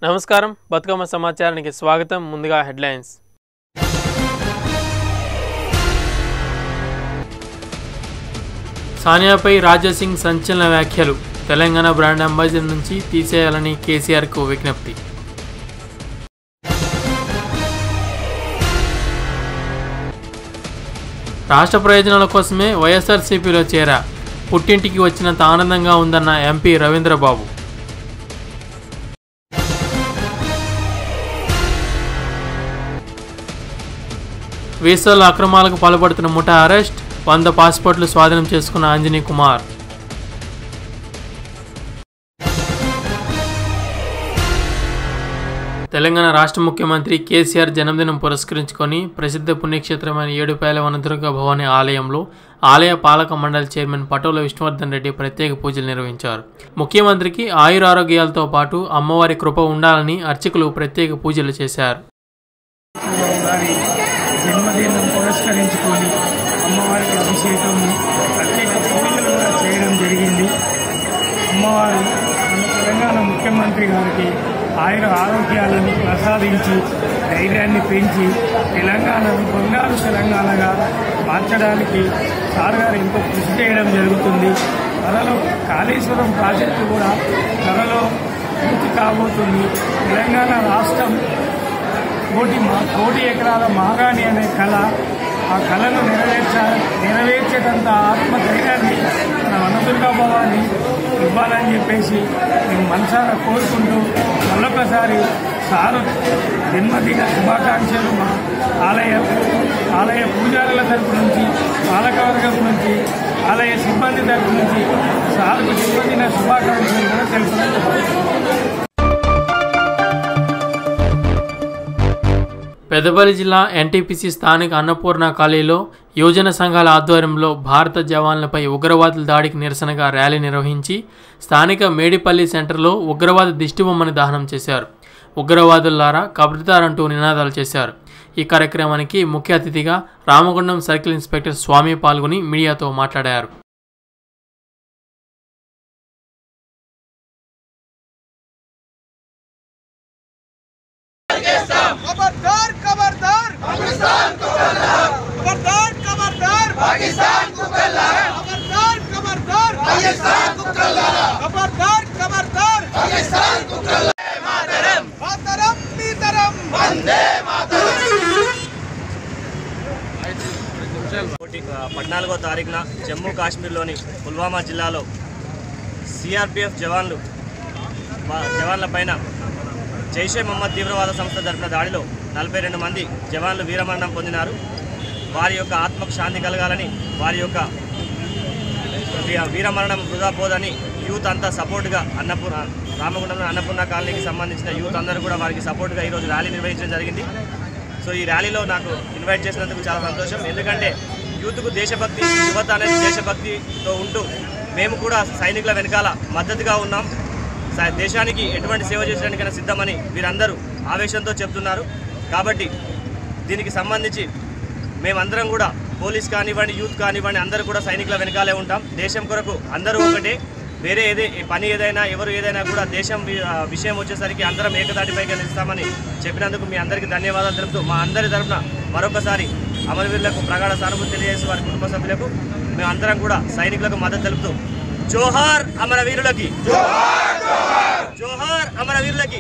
నమస్కారం బతుకమ్మ సమాచారానికి స్వాగతం ముందుగా హెడ్లైన్స్ సానియాపై రాజాసింగ్ సంచలన వ్యాఖ్యలు తెలంగాణ బ్రాండ్ అంబాసిడర్ నుంచి తీసేయాలని కేసీఆర్కు విజ్ఞప్తి రాష్ట్ర ప్రయోజనాల కోసమే వైఎస్ఆర్సీపీలో చేరా పుట్టింటికి వచ్చినంత ఆనందంగా ఉందన్న ఎంపీ రవీంద్రబాబు వీసాల అక్రమాలకు పాల్పడుతున్న ముఠా అరెస్ట్ వంద పాస్పోర్ట్లు స్వాధీనం చేసుకున్న అంజనీ కుమార్ తెలంగాణ రాష్ట్ర ముఖ్యమంత్రి కేసీఆర్ జన్మదినం పురస్కరించుకొని ప్రసిద్ధ పుణ్యక్షేత్రమైన ఏడుపాయల వనదుర్గ భవాని ఆలయంలో ఆలయ పాలక మండలి చైర్మన్ పటోల విష్ణువర్ధన్ రెడ్డి ప్రత్యేక పూజలు నిర్వహించారు ముఖ్యమంత్రికి ఆయురారోగ్యాలతో పాటు అమ్మవారి కృప ఉండాలని అర్చకులు ప్రత్యేక పూజలు చేశారు వారి జన్మదినం పురస్కరించుకొని అమ్మవారికి అభిషేకం ప్రత్యేక పూజలు కూడా చేయడం జరిగింది అమ్మవారు మన తెలంగాణ ముఖ్యమంత్రి గారికి ఆయుర ఆరోగ్యాలను ప్రసాదించి ధైర్యాన్ని పెంచి తెలంగాణను బంగారు తెలంగాణగా మార్చడానికి సార్ గారు ఎంతో కృషి చేయడం జరుగుతుంది త్వరలో కాళేశ్వరం ప్రాజెక్టు కూడా త్వరలో పూర్తి కాబోతుంది తెలంగాణ రాష్ట్రం కోటి మా- కోటి ఎకరాల మాగాణి అనే కళ ఆ కళను నెరవేర్చ నెరవేర్చేటంత ఆత్మధైర్యాన్ని మన వనదుర్గా భవాన్ని ఇవ్వాలని చెప్పేసి మేము మనసారా కోరుకుంటూ మళ్ళొకసారి సారు జన్మదిన శుభాకాంక్షలు మా ఆలయ ఆలయ పూజారుల తరపు నుంచి పాలకవర్గం నుంచి ఆలయ సిబ్బంది తరపు నుంచి సార్కు జన్మదిన శుభాకాంక్షలు కూడా తెలుపుతున్నాం పెద్దపల్లి జిల్లా ఎన్టీపీసీ స్థానిక అన్నపూర్ణ కాలేజీలో యువజన సంఘాల ఆధ్వర్యంలో భారత జవాన్లపై ఉగ్రవాదుల దాడికి నిరసనగా ర్యాలీ నిర్వహించి స్థానిక మేడిపల్లి సెంటర్లో ఉగ్రవాద దిష్టిబొమ్మని దహనం చేశారు ఉగ్రవాదులారా కబర్దారంటూ నినాదాలు చేశారు ఈ కార్యక్రమానికి ముఖ్య అతిథిగా రామగుండం సర్కిల్ ఇన్స్పెక్టర్ స్వామి పాల్గొని మీడియాతో మాట్లాడారు खबरदार खबरदार पाकिस्तान को खबरदार खबरदार पाकिस्तान को खबरदार खबरदार पाकिस्तान को खबरदार खबरदार पाकिस्तान को मातरम मातरम पीतरम वंदे ఒకటి ఆ, పద్నాలుగో తారీఖున జమ్మూ కాశ్మీర్లోని పుల్వామా జిల్లాలో సిఆర్పిఎఫ్ జవాన్లు వా- జవాన్ల పైన జైషే మహమ్మద్ తీవ్రవాద సంస్థ జరిపిన దాడిలో నలభై రెండు మంది జవాన్లు వీరమరణం పొందినారు వారి యొక్క ఆత్మకు శాంతి కలగాలని వారి యొక్క వీ- వీరమరణం వృధా పోదని యూత్ అంతా సపోర్ట్గా అన్నపూర్ణ రామగుండంలో అన్నపూర్ణ కాలనీకి సంబంధించిన యూత్ అందరూ కూడా వారికి సపోర్ట్గా ఈరోజు ర్యాలీ నిర్వహించడం జరిగింది సో ఈ ర్యాలీలో నాకు ఇన్వైట్ చేసినందుకు చాలా సంతోషం ఎందుకంటే యూత్కు దేశభక్తి యువత అనేది దేశభక్తితో ఉంటూ మేము కూడా సైనికుల వెనకాల మద్దతుగా ఉన్నాం స- దేశానికి ఎటువంటి సేవ చేసడానికైనా సిద్ధమని వీరందరూ ఆవేశంతో చెప్తున్నారు కాబట్టి దీనికి సంబంధించి మేమందరం కూడా పోలీస్ కానివ్వండి యూత్ కానివ్వండి అందరూ కూడా సైనికుల వెనకాలే ఉంటాం దేశం కొరకు అందరూ ఒకటే వేరే ఏదే ఏ పని ఏదైనా ఎవరు ఏదైనా కూడా దేశం వి- ఆ, విషయం వచ్చేసరికి అందరం ఏకతాటిపైకి నిలుస్తామని చెప్పినందుకు మీ అందరికీ ధన్యవాదాలు తెలుపుతూ మా అందరి తరఫున మరొకసారి అమరవీరులకు ప్రగాఢ సానుభూతి తెలియజేసి వారి కుటుంబ సభ్యులకు మేమందరం కూడా సైనికులకు మద్దతు తెలుపుతూ జోహార్ అమరవీరులకి జోహార్ అమరవీరులకి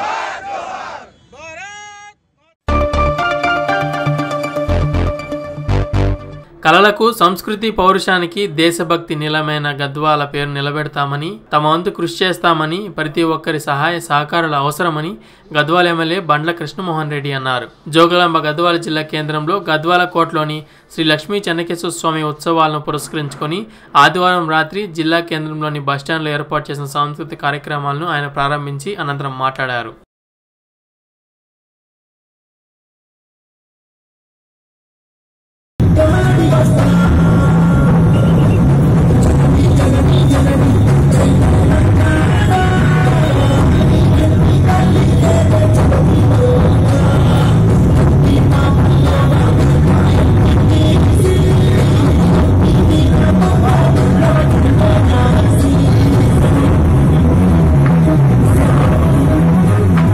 కళలకు సంస్కృతి పౌరుషానికి దేశభక్తి నిలమైన గద్వాల పేరు నిలబెడతామని తమ వంతు కృషి చేస్తామని ప్రతి ఒక్కరి సహాయ సహకారాలు అవసరమని గద్వాల ఎమ్మెల్యే బండ్ల కృష్ణమోహన్ రెడ్డి అన్నారు జోగులాంబ గద్వాల జిల్లా కేంద్రంలో గద్వాల కోటలోని శ్రీ లక్ష్మీ చెన్నకేశ్వర స్వామి ఉత్సవాలను పురస్కరించుకొని ఆదివారం రాత్రి జిల్లా కేంద్రంలోని బస్టాండ్లో ఏర్పాటు చేసిన సాంస్కృతిక కార్యక్రమాలను ఆయన ప్రారంభించి అనంతరం మాట్లాడారు Thank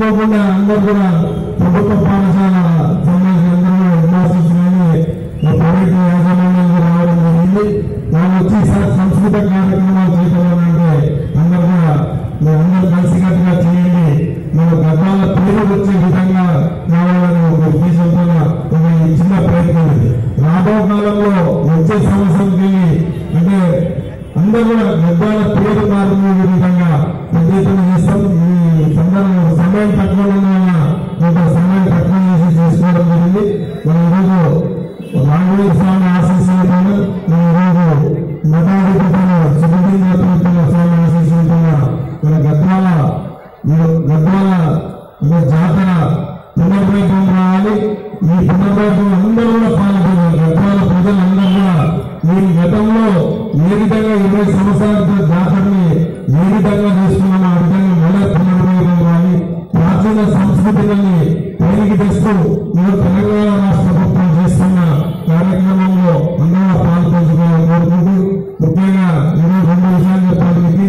అనుకోకుండా అందరూ కూడా ప్రభుత్వ పాఠశాల సంబంధించిన అందరూ కూడా మాస్టర్స్ కానీ మా ప్రైవేట్ యాజమాన్యానికి రావడం జరిగింది వాళ్ళు వచ్చి సార్ సంస్కృత కార్యక్రమాలు చేయాలంటే అందరూ కూడా మీరు అందరూ కలిసికట్టుగా చేయండి మన గద్వాల పేరు వచ్చే విధంగా కావాలని ఒక ఉద్దేశంతో ఒక ఈ చిన్న ప్రయత్నం ఇది రాబో కాలంలో వచ్చే సంవత్సరంకి అంటే అందరూ కూడా గద్వాల పేరు మారుతున్న విధంగా పెద్ద ఎత్తున చేస్తాం ఈ సందర్భం సమయం తక్కువ వల్ల కొంత సమయం తక్కువ చేసి చేసుకోవడం జరిగింది మనం ఈరోజు రాఘవేంద్ర స్వామి ఆశీస్సులతో మనం ఈరోజు మఠాధిపతులు సుభద్ర స్వామి ఆశీస్సులతో మన గద్వాల మీరు గద్వాల అంటే జాతర పునర్వైభవం రావాలి ఈ పునర్వైభవం అందరూ కూడా పాల్గొనాలి గద్వాల ప్రజలందరూ కూడా మీరు గతంలో ఏ విధంగా ఇరవై సంవత్సరాల క్రితం జాతరని ఏ విధంగా చేసుకున్నామో ఆ విధంగా మళ్ళీ పునర్వైభవం రావాలి ప్రాచీన సంస్కృతిని పైకి తెస్తూ మీరు తెలంగాణ రాష్ట్ర ప్రభుత్వం చేస్తున్న కార్యక్రమంలో అందరూ పాల్పంచుకోవాలని కోరుకుంటూ ముఖ్యంగా ఈరోజు రెండు విషయాలు చెప్పాలి మీకు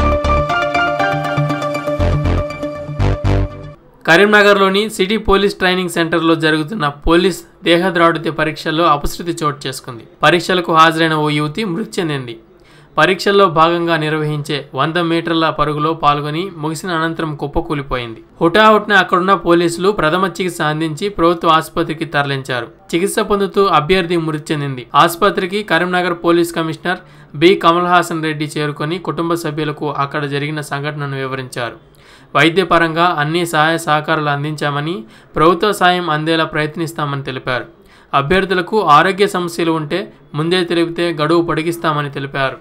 కరీంనగర్లోని సిటీ పోలీస్ ట్రైనింగ్ సెంటర్లో జరుగుతున్న పోలీస్ దేహద్రాడుత్య పరీక్షల్లో అపశృతి చోటు చేసుకుంది పరీక్షలకు హాజరైన ఓ యువతి మృతి చెందింది పరీక్షల్లో భాగంగా నిర్వహించే వంద మీటర్ల పరుగులో పాల్గొని ముగిసిన అనంతరం కుప్పకూలిపోయింది హుటాహుటిన అక్కడున్న పోలీసులు ప్రథమ చికిత్స అందించి ప్రభుత్వ ఆసుపత్రికి తరలించారు చికిత్స పొందుతూ అభ్యర్థి మృతి చెందింది ఆసుపత్రికి Karimnagar police commissioner B Kamal Hasan Reddy చేరుకొని కుటుంబ సభ్యులకు అక్కడ జరిగిన సంఘటనను వివరించారు వైద్యపరంగా అన్ని సహాయ సహకారాలు అందించామని ప్రభుత్వ సాయం అందేలా ప్రయత్నిస్తామని తెలిపారు అభ్యర్థులకు ఆరోగ్య సమస్యలు ఉంటే ముందే తెలిపితే గడువు పొడిగిస్తామని తెలిపారు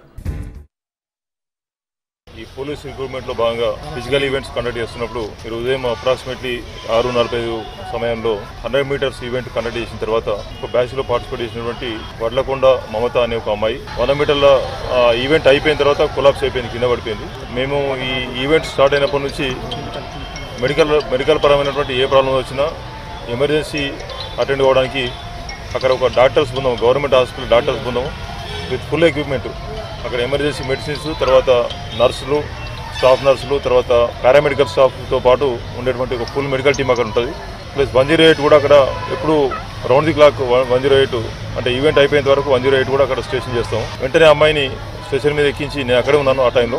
ఈ పోలీస్ రిక్రూట్మెంట్ లో భాగంగా ఫిజికల్ ఈవెంట్స్ కండక్ట్ చేస్తున్నప్పుడు మీరు ఉదయం అప్రాక్సిమేట్లీ ఆరు నలభై ఐదు సమయంలో హండ్రెడ్ మీటర్స్ ఈవెంట్ కండక్ట్ చేసిన తర్వాత ఒక బ్యాచ్ లో పార్టిసిపేట్ చేసినటువంటి వడ్లకొండ మమత అనే ఒక అమ్మాయి వంద మీటర్ల ఆ, ఈవెంట్ అయిపోయిన తర్వాత కొలాప్స్ అయిపోయింది కింద పడిపోయింది మేము ఈ ఈవెంట్ స్టార్ట్ అయినప్పటి నుంచి మెడికల్ మెడికల్ పరమైనటువంటి ఏ ప్రాబ్లం వచ్చినా ఎమర్జెన్సీ అటెండ్ అవ్వడానికి అక్కడ ఒక డాక్టర్స్ బృందం గవర్నమెంట్ హాస్పిటల్ డాక్టర్స్ బృందం విత్ ఫుల్ ఎక్విప్మెంట్ అక్కడ ఎమర్జెన్సీ మెడిసిన్స్ తర్వాత నర్సులు స్టాఫ్ నర్సులు తర్వాత పారామెడికల్ స్టాఫ్తో పాటు ఉండేటువంటి ఒక ఫుల్ మెడికల్ టీం అక్కడ ఉంటుంది ప్లస్ వన్ జీరో ఎయిట్ కూడా అక్కడ ఎప్పుడు round the clock one zero eight అంటే ఈవెంట్ అయిపోయేంత వరకు వన్ జీరో ఎయిట్ కూడా అక్కడ స్టేషన్ చేస్తాం వెంటనే అమ్మాయిని స్టేషన్ మీద ఎక్కించి నేను అక్కడే ఉన్నాను ఆ టైంలో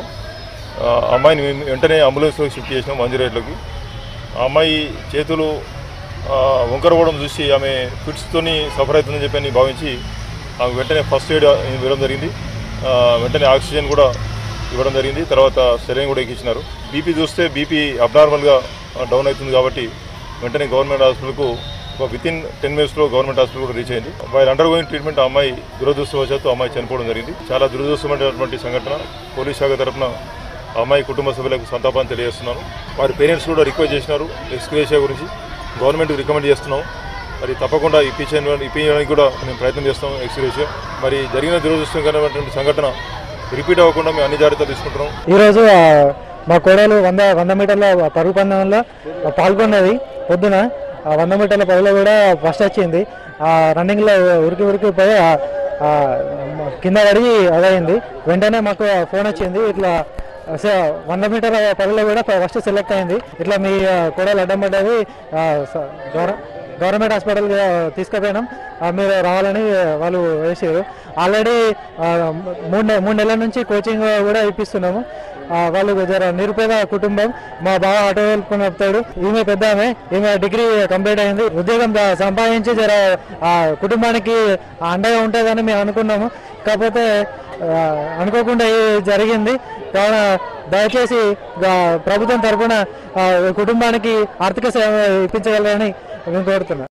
ఆ అమ్మాయిని మేము వెంటనే అంబులెన్స్లోకి షిఫ్ట్ చేసినాం వన్ జీరో ఎయిట్లోకి ఆ అమ్మాయి చేతులు ఆ, వంకర పోవడం చూసి ఆమె ఫిట్స్తోని సఫర్ అవుతుందని చెప్పి అని భావించి ఆమె వెంటనే ఫస్ట్ ఎయిడ్ ఇవ్వడం జరిగింది ఆ, వెంటనే ఆక్సిజన్ కూడా ఇవ్వడం జరిగింది తర్వాత సెలైన్ కూడా ఎక్కించినారు బీపీ చూస్తే బీపీ అబ్నార్మల్గా డౌన్ అవుతుంది కాబట్టి వెంటనే గవర్నమెంట్ హాస్పిటల్కు ఒక విత్ ఇన్ టెన్ మినిట్స్లో గవర్నమెంట్ హాస్పిటల్ కూడా రీచ్ అయింది వైల్ అండర్ గోయింగ్ ట్రీట్మెంట్ ఆ అమ్మాయి దురదృష్టవశాత్తు ఆ అమ్మాయి చనిపోవడం జరిగింది చాలా దురదృష్టమైనటువంటి సంఘటన పోలీస్ శాఖ తరఫున ఆ అమ్మాయి కుటుంబ సభ్యులకు సంతాపాన్ని తెలియజేస్తున్నాను వారి పేరెంట్స్ కూడా రిక్వెస్ట్ చేసినారు ఎక్స్క్రేషియా గురించి గవర్నమెంట్కి రికమెండ్ చేస్తున్నాం మరి తప్పకుండా ఇప్పించడానికి ఇప్పించడానికి కూడా మేము ప్రయత్నం చేస్తాం ఎక్స్క్రేషియా మరి జరిగిన దురదృష్టకరమైనటువంటి సంఘటన రిపీట్ అవ్వకుండా మేము అన్ని జాగ్రత్తలు తీసుకుంటున్నాం ఈరోజు ఆ, మా కోడలు వంద వంద మీటర్ల పరుగు పందెంలో పాల్గొన్నది పొద్దున ఆ వంద మీటర్ల పరుగులో కూడా ఫస్ట్ వచ్చింది ఆ రన్నింగ్లో ఉరికి ఉరికి పోయి ఆ, ఆ, కింద పడి అదైంది వెంటనే మాకు ఫోన్ వచ్చింది ఇట్లా స- వంద మీటర్ పరుగులో కూడా ఫస్ట్ సెలెక్ట్ అయింది ఇట్లా మీ ఆ, కోడలు అడ్డం పడ్డది ఆ, స- గౌర- గవర్నమెంట్ హాస్పిటల్ తీసుకుపోయినాం ఆ, మీరు రావాలని వాళ్ళు వేసారు ఆల్రెడీ ఆ, మూడు నె- మూడు నెలల నుంచి కోచింగ్ కూడా ఇప్పిస్తున్నాము ఆ, వాళ్ళు జర నిరుపేద కుటుంబం మా బావ ఆటో వెళ్ళుకుని వస్తాడు ఈమె పెద్ద ఆమె ఈమె డిగ్రీ కంప్లీట్ అయింది ఉద్యోగం ద- సంపాదించి జర ఆ కుటుంబానికి అండగా ఉంటుందని మేము అనుకున్నాము కాకపోతే ఆ, అనుకోకుండా ఇది జరిగింది కావున దయచేసి గా- ప్రభుత్వం తరఫున కుటుంబానికి ఆర్థిక సేవ ఇప్పించగలరని మేము కోరుతున్నాం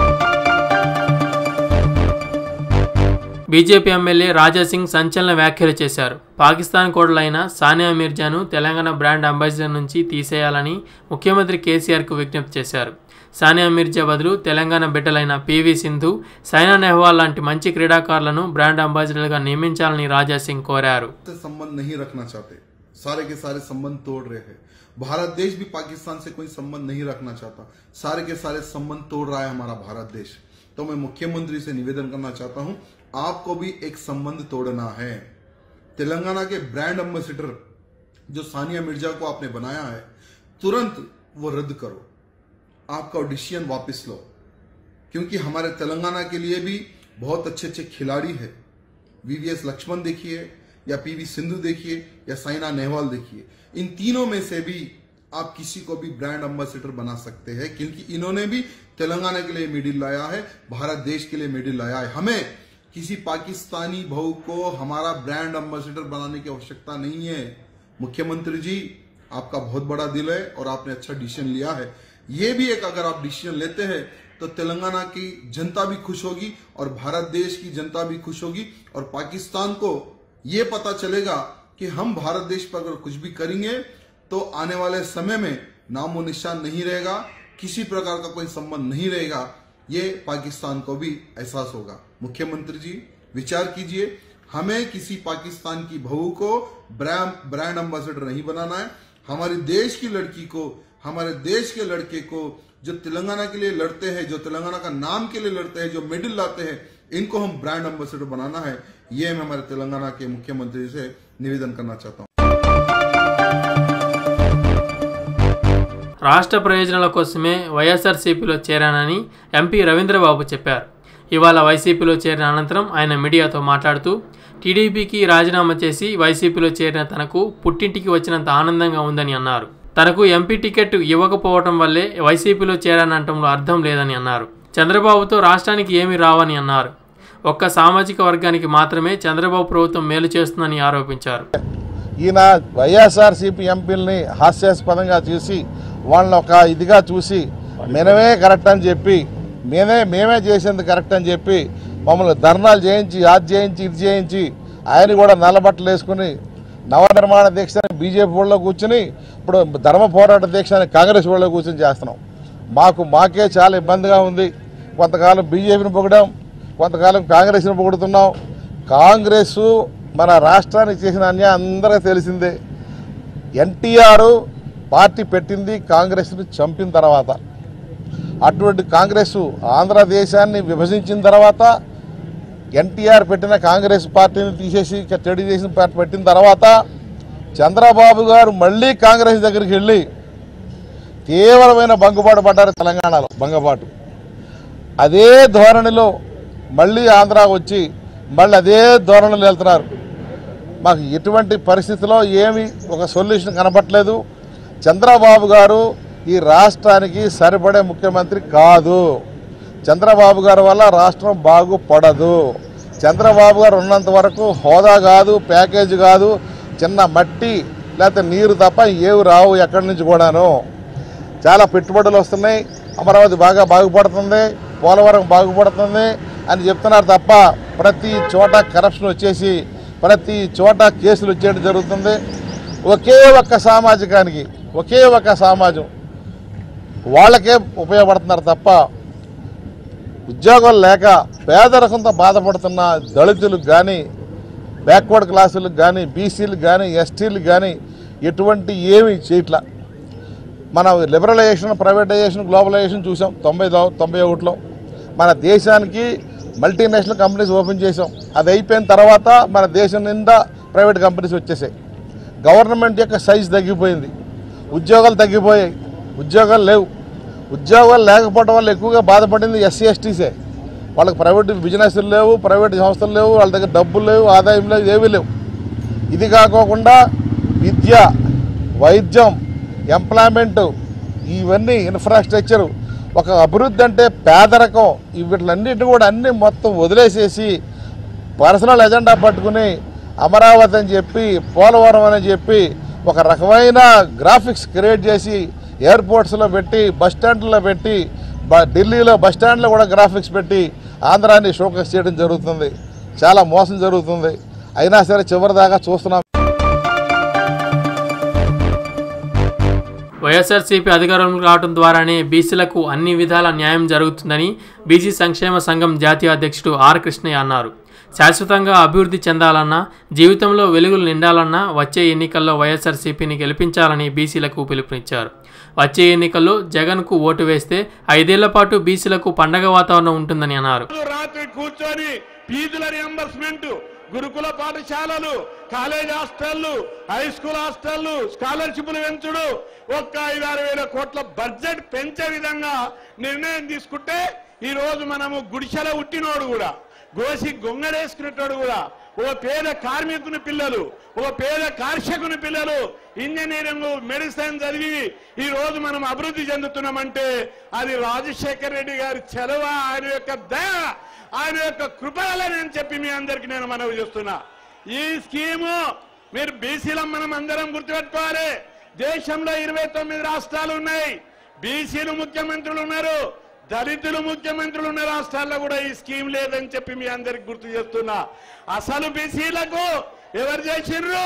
బీజేపీ ఎమ్మెల్యే రాజాసింగ్ సంచలన వ్యాఖ్యలు చేశారు పాకిస్తాన్ కోడలైన సానియా మిర్జాను తెలంగాణ బ్రాండ్ అంబాసిడర్ నుంచి తీసేయాలని ముఖ్యమంత్రి కేసీఆర్కు విజ్ఞప్తి చేశారు సానియా మిర్జా బదులు తెలంగాణ బిడ్డలైన పివి సింధు సైనా నెహ్వాల్ లాంటి మంచి క్రీడాకారులను బ్రాండ్ అంబాసిడర్గా నియమించాలని రాజాసింగ్ కోరారు से संबंध नहीं रखना चाहते सारे के सारे संबंध तोड़ रहे हैं भारत देश भी पाकिस्तान से कोई संबंध नहीं रखना चाहता सारे के सारे संबंध तोड़ रहा है हमारा भारत देश तो मैं मुख्यमंत्री से निवेदन करना चाहता हूं आपको भी एक संबंध तोड़ना है तेलंगाना के ब्रांड एम्बेसडर जो सानिया मिर्जा को आपने बनाया है तुरंत वो रद्द करो आपका ऑडिशन वापस लो क्योंकि हमारे तेलंगाना के लिए भी बहुत अच्छे अच्छे खिलाड़ी है वीवीएस लक्ष्मण देखिए या पीवी सिंधु देखिए या साइना नेहवाल देखिए इन तीनों में से भी आप किसी को भी ब्रांड एम्बेसडर बना सकते हैं क्योंकि इन्होंने भी तेलंगाना के लिए मेडल लाया है भारत देश के लिए मेडल लाया है हमें किसी पाकिस्तानी भाऊ को हमारा ब्रांड एम्बेसडर बनाने की आवश्यकता नहीं है मुख्यमंत्री जी आपका बहुत बड़ा दिल है और आपने अच्छा डिसीजन लिया है ये भी एक अगर आप डिसीजन लेते हैं तो तेलंगाना की जनता भी खुश होगी और भारत देश की जनता भी खुश होगी और पाकिस्तान को ये पता चलेगा कि हम भारत देश पर अगर कुछ भी करेंगे तो आने वाले समय में नामो निशान नहीं रहेगा किसी प्रकार का कोई संबंध नहीं रहेगा ये पाकिस्तान को भी एहसास होगा मुख्यमंत्री जी विचार कीजिए हमें किसी पाकिस्तान की बहू को ब्रांड ब्रांड एम्बेसडर नहीं बनाना है हमारे देश की लड़की को हमारे देश के लड़के को जो तेलंगाना के लिए लड़ते हैं जो तेलंगाना का नाम के लिए लड़ते हैं जो मेडल लाते हैं इनको हम ब्रांड एम्बेसडर बनाना है ये मैं हमारे तेलंगाना के मुख्यमंत्री से निवेदन करना चाहता हूँ రాష్ట్ర ప్రయోజనాల కోసమే వైఎస్ఆర్సీపీలో చేరానని ఎంపీ రవీంద్రబాబు చెప్పారు ఇవాళ వైసీపీలో చేరిన అనంతరం ఆయన మీడియాతో మాట్లాడుతూ టీడీపీకి రాజీనామా చేసి వైసీపీలో చేరిన తనకు పుట్టింటికి వచ్చినంత ఆనందంగా ఉందని అన్నారు తనకు ఎంపీ టికెట్ ఇవ్వకపోవటం వల్లే వైసీపీలో చేరానంటంలో అర్థం లేదని అన్నారు చంద్రబాబుతో రాష్ట్రానికి ఏమీ రావని అన్నారు ఒక్క సామాజిక వర్గానికి మాత్రమే చంద్రబాబు ప్రభుత్వం మేలు చేస్తుందని ఆరోపించారు ఈయన వైఎస్ఆర్సీపీ ఎంపీలని హాస్యాస్పదంగా చూసి వాళ్ళని ఒక ఇదిగా చూసి మేమే కరెక్ట్ అని చెప్పి మేమే మేమే చేసేది కరెక్ట్ అని చెప్పి మమ్మల్ని ధర్నాలు చేయించి అది చేయించి ఇది చేయించి ఆయన కూడా నల్లబట్టలు వేసుకుని నవనిర్మాణ దీక్షని బీజేపీ వాళ్ళలో కూర్చుని ఇప్పుడు ధర్మ పోరాట దీక్షని కాంగ్రెస్ వాళ్ళలో కూర్చొని చేస్తున్నాం మాకు మాకే చాలా ఇబ్బందిగా ఉంది కొంతకాలం బీజేపీని పొగడాం కొంతకాలం కాంగ్రెస్ని పొగుడుతున్నాం కాంగ్రెస్ మన రాష్ట్రానికి చేసిన అన్యాయం అందరికీ తెలిసిందే ఎన్టీఆర్ పార్టీ పెట్టింది కాంగ్రెస్ని చంపిన తర్వాత అటువంటి కాంగ్రెస్ ఆంధ్రదేశాన్ని విభజించిన తర్వాత ఎన్టీఆర్ పెట్టిన కాంగ్రెస్ పార్టీని తీసేసి ఇక తెలుగుదేశం పార్టీ పెట్టిన తర్వాత చంద్రబాబు గారు మళ్ళీ కాంగ్రెస్ దగ్గరికి వెళ్ళి తీవ్రమైన భంగుబాటు పడ్డారు తెలంగాణలో భంగపాటు అదే ధోరణిలో మళ్ళీ ఆంధ్ర వచ్చి మళ్ళీ అదే ధోరణిలో వెళ్తున్నారు మాకు ఎటువంటి పరిస్థితిలో ఏమి ఒక సొల్యూషన్ కనపట్లేదు చంద్రబాబు గారు ఈ రాష్ట్రానికి సరిపడే ముఖ్యమంత్రి కాదు చంద్రబాబు గారి వల్ల రాష్ట్రం బాగుపడదు చంద్రబాబు గారు ఉన్నంత వరకు హోదా కాదు ప్యాకేజ్ కాదు చిన్న మట్టి లేకపోతే నీరు తప్ప ఏవి రావు ఎక్కడి నుంచి కూడాను చాలా పెట్టుబడులు వస్తున్నాయి అమరావతి బాగా బాగుపడుతుంది పోలవరం బాగుపడుతుంది అని చెప్తున్నారు తప్ప ప్రతి చోట కరప్షన్ వచ్చేసి ప్రతి చోట కేసులు వచ్చేయడం జరుగుతుంది ఒకే ఒక్క సామాజికానికి ఒకే ఒక్క సమాజం వాళ్ళకే ఉపయోగపడుతున్నారు తప్ప ఉద్యోగాలు లేక పేదరికంతో బాధపడుతున్న దళితులకు కానీ బ్యాక్వర్డ్ క్లాసులకు కానీ బీసీలకు కానీ ఎస్టీలకు కానీ ఎటువంటి ఏమీ చేయట్లా మన లిబరలైజేషన్ ప్రైవేటైజేషన్ గ్లోబలైజేషన్ చూసాం తొంభై దో- తొంభై ఒకటిలో మన దేశానికి మల్టీనేషనల్ కంపెనీస్ ఓపెన్ చేసాం అది అయిపోయిన తర్వాత మన దేశం నిండా ప్రైవేట్ కంపెనీస్ వచ్చేసాయి గవర్నమెంట్ యొక్క సైజ్ తగ్గిపోయింది ఉద్యోగాలు తగ్గిపోయాయి ఉద్యోగాలు లేవు ఉద్యోగాలు లేకపోవడం వల్ల ఎక్కువగా బాధపడింది ఎస్సీ ఎస్టీసే వాళ్ళకి ప్రైవేట్ బిజినెస్లు లేవు ప్రైవేట్ సంస్థలు లేవు వాళ్ళ దగ్గర డబ్బులు లేవు ఆదాయం లేవు ఏమీ లేవు ఇది కాకోకుండా విద్య వైద్యం ఎంప్లాయ్మెంట్ ఇవన్నీ ఇన్ఫ్రాస్ట్రక్చర్ ఒక అభివృద్ధి అంటే పేదరికం ఈ వీటిలన్నిటిని కూడా అన్ని మొత్తం వదిలేసేసి పర్సనల్ ఎజెండా పట్టుకుని అమరావతి అని చెప్పి పోలవరం అని చెప్పి ఒక రకమైన గ్రాఫిక్స్ క్రియేట్ చేసి ఎయిర్పోర్ట్స్లో పెట్టి బస్ స్టాండ్లో పెట్టి బ- ఢిల్లీలో బస్ స్టాండ్లో కూడా గ్రాఫిక్స్ పెట్టి ఆంధ్రాన్ని షోకేస్ చేయడం జరుగుతుంది చాలా మోసం జరుగుతుంది అయినా సరే చివరిదాకా చూస్తున్నాం వైఎస్ఆర్సీపీ అధికారంలోకి రావడం ద్వారానే బీసీలకు అన్ని విధాల న్యాయం జరుగుతుందని బీసీ సంక్షేమ సంఘం జాతీయ అధ్యక్షుడు ఆర్ కృష్ణయ్య అన్నారు శాశ్వతంగా అభివృద్ధి చెందాలన్నా జీవితంలో వెలుగులు నిండాలన్నా వచ్చే ఎన్నికల్లో వైఎస్ఆర్సీపీని గెలిపించాలని బీసీలకు పిలుపునిచ్చారు వచ్చే ఎన్నికల్లో జగన్కు ఓటు వేస్తే ఐదేళ్ల పాటు బీసీలకు పండగ వాతావరణం ఉంటుందని అన్నారు రాత్రి కూర్చొని ఫీజుల రియంబర్స్మెంట్ గురుకుల పాఠశాలలు కాలేజ్ హాస్టళ్లు హై స్కూల్ హాస్టళ్లు స్కాలర్షిప్లు పెంచుడు ఒక్క ఐదారు వేల కోట్ల బడ్జెట్ పెంచే విధంగా నిర్ణయం తీసుకుంటే ఈ రోజు మనము గుడిసెల ఉట్టినోడు కూడా గోసి గొంగడేసుకునేటోడు కూడా ఓ పేద కార్మికుని పిల్లలు ఓ పేద కర్షకుని పిల్లలు ఇంజనీరింగ్ మెడిసిన్ చదివి ఈ రోజు మనం అభివృద్ధి చెందుతున్నామంటే అది రాజశేఖర రెడ్డి గారి చలవ ఆయన యొక్క దయ ఆయన యొక్క కృపలని అని చెప్పి మీ అందరికి నేను మనవి చేస్తున్నా ఈ స్కీము మీరు బీసీలో మనం అందరం గుర్తుపెట్టుకోవాలి దేశంలో ఇరవై తొమ్మిది రాష్ట్రాలు ఉన్నాయి బీసీలు ముఖ్యమంత్రులు ఉన్నారు దళితులు ముఖ్యమంత్రులు ఉన్న రాష్ట్రాల్లో కూడా ఈ స్కీమ్ లేదని చెప్పి మీ అందరికి గుర్తు చేస్తున్నా అసలు బీసీలకు ఎవరు చేసిండ్రు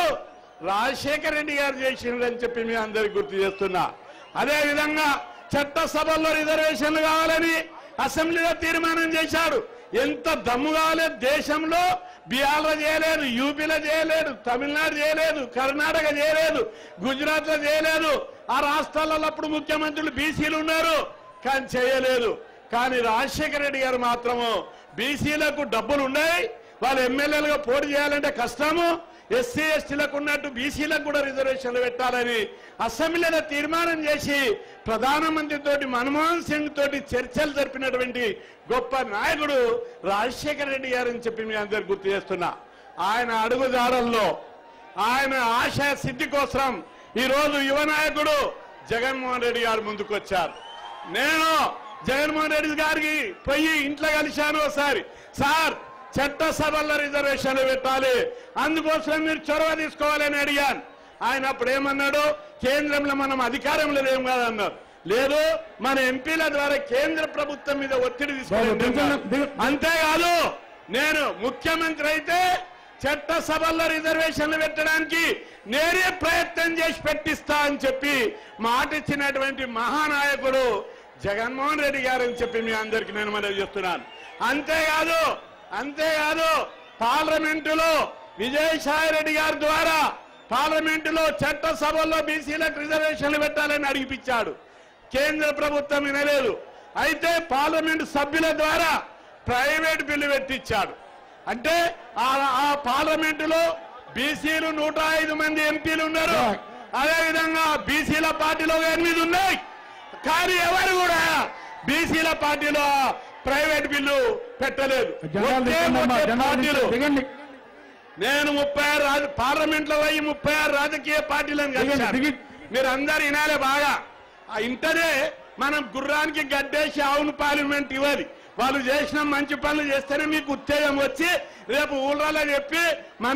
రాజశేఖర రెడ్డి గారు చేసిండ్రు అని చెప్పి మీ అందరికి గుర్తు చేస్తున్నా అదే విధంగా చట్టసభల్లో రిజర్వేషన్లు కావాలని అసెంబ్లీలో తీర్మానం చేశాడు ఎంత దమ్ము కావాలి దేశంలో బీహార్లో చేయలేదు యూపీలో చేయలేదు తమిళనాడు చేయలేదు కర్ణాటక చేయలేదు గుజరాత్ లో చేయలేదు ఆ రాష్ట్రాలలో అప్పుడు ముఖ్యమంత్రులు బీసీలు ఉన్నారు కానీ చేయలేదు కానీ రాజశేఖర రెడ్డి గారు మాత్రము బీసీలకు డబ్బులు ఉన్నాయి వాళ్ళు ఎమ్మెల్యేలుగా పోటీ చేయాలంటే కష్టము ఎస్సీ ఎస్టీలకు ఉన్నట్టు బీసీలకు కూడా రిజర్వేషన్లు పెట్టాలని అసెంబ్లీలో తీర్మానం చేసి ప్రధానమంత్రి తోటి మన్మోహన్ సింగ్ తోటి చర్చలు జరిపినటువంటి గొప్ప నాయకుడు రాజశేఖర రెడ్డి గారు అని చెప్పి మీ అందరు గుర్తు చేస్తున్నా ఆయన అడుగుదారుల్లో ఆయన ఆశయ సిద్ధి కోసం ఈ రోజు యువ నాయకుడు జగన్మోహన్ రెడ్డి గారు ముందుకు వచ్చారు నేను జగన్మోహన్ రెడ్డి గారికి పోయి ఇంట్లో కలిశాను ఒకసారి సార్ చట్టసభల్లో రిజర్వేషన్లు పెట్టాలి అందుకోసం మీరు చొరవ తీసుకోవాలని అడిగాను ఆయన అప్పుడు ఏమన్నాడు కేంద్రంలో మనం అధికారంలో లేం కాదన్నారు లేదు మన ఎంపీల ద్వారా కేంద్ర ప్రభుత్వం మీద ఒత్తిడి తీసుకుని అంతేకాదు నేను ముఖ్యమంత్రి అయితే చట్టసభల్లో రిజర్వేషన్లు పెట్టడానికి నేనే ప్రయత్నం చేసి పెట్టిస్తా అని చెప్పి మాట ఇచ్చినటువంటి మహానాయకుడు జగన్మోహన్ రెడ్డి గారు అని చెప్పి మీ అందరికి నేను మనవి చేస్తున్నాను అంతేకాదు అంతేకాదు పార్లమెంటులో విజయసాయి రెడ్డి గారి ద్వారా పార్లమెంటులో చట్టసభల్లో బీసీలకు రిజర్వేషన్లు పెట్టాలని అడిగిపించాడు కేంద్ర ప్రభుత్వం వినలేదు అయితే పార్లమెంటు సభ్యుల ద్వారా ప్రైవేట్ బిల్లు పెట్టించాడు అంటే ఆ ఆ పార్లమెంటులో బీసీలు నూట ఐదు మంది ఎంపీలు ఉన్నారు అదేవిధంగా బీసీల పార్టీలో ఎనిమిది ఉన్నాయి కానీ ఎవరు కూడా బీసీల పార్టీలో ప్రైవేట్ బిల్లు పెట్టలేదు ఒకే ఒకే పార్టీలు నేను ముప్పై ఆరు రాజ- పార్లమెంట్ లో పోయి ముప్పై ఆరు రాజకీయ పార్టీలను కలిశాను మీరు అందరు వినాలే బాగా ఆ ఇంటనే మనం గుర్రానికి గడ్డేసి ఆవును పార్లమెంట్ ఇవ్వాలి వాళ్ళు చేసిన మంచి పనులు చేస్తేనే మీకు ఉత్తేజం వచ్చి రేపు ఊళ్ళలో చెప్పి మన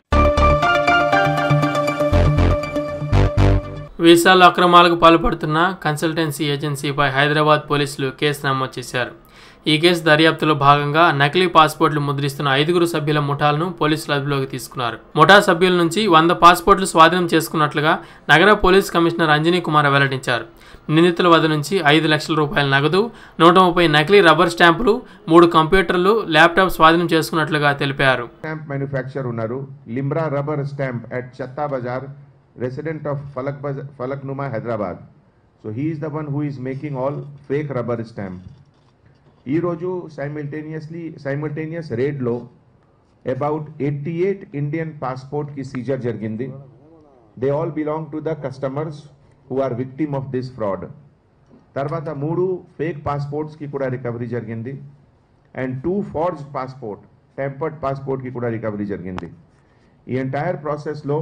వీసాల అక్రమాలకు పాల్పడుతున్న కన్సల్టెన్సీ ఏజెన్సీపై హైదరాబాద్ పోలీసులు కేసు నమోదు చేశారు ఈ కేసు దర్యాప్తులో భాగంగా నకిలీ పాస్పోర్ట్లు ముద్రిస్తున్న ఐదుగురు సభ్యుల ముఠాలను పోలీసులు అదుపులోకి తీసుకున్నారు ముఠా సభ్యుల నుంచి వంద పాస్పోర్ట్లు స్వాధీనం చేసుకున్నట్లుగా నగర పోలీస్ కమిషనర్ అంజనీ కుమార్ వెల్లడించారు నిందితుల వద్ద నుంచి ఐదు లక్షల రూపాయల నగదు నూట ముప్పై నకిలీ రబ్బర్ స్టాంపులు మూడు కంప్యూటర్లు ల్యాప్టాప్ స్వాధీనం చేసుకున్నట్లుగా తెలిపారు స్టాంప్ మ్యానుఫ్యాక్చర్ ఉన్నారు Limra rubber stamp at Chatta Bazar resident of Falak బజ Falaknuma Hyderabad so he is the one who is making all fake rubber stamp ఈరోజు సైమిల్టేనియస్లీ సైమిల్టేనియస్ రేడ్లో అబౌట్ ఎయిటీ ఎయిట్ ఇండియన్ పాస్పోర్ట్కి సీజర్ జరిగింది they all belong to the customers who are victim of this fraud తర్వాత మూడు fake పాస్పోర్ట్స్కి కూడా recovery జరిగింది and two forged passport tampered పాస్పోర్ట్కి కూడా రికవరీ జరిగింది ఈ ఎంటైర్ ప్రాసెస్లో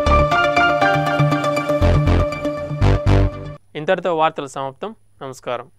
ఇంతటితో వార్తలు సమాప్తం నమస్కారం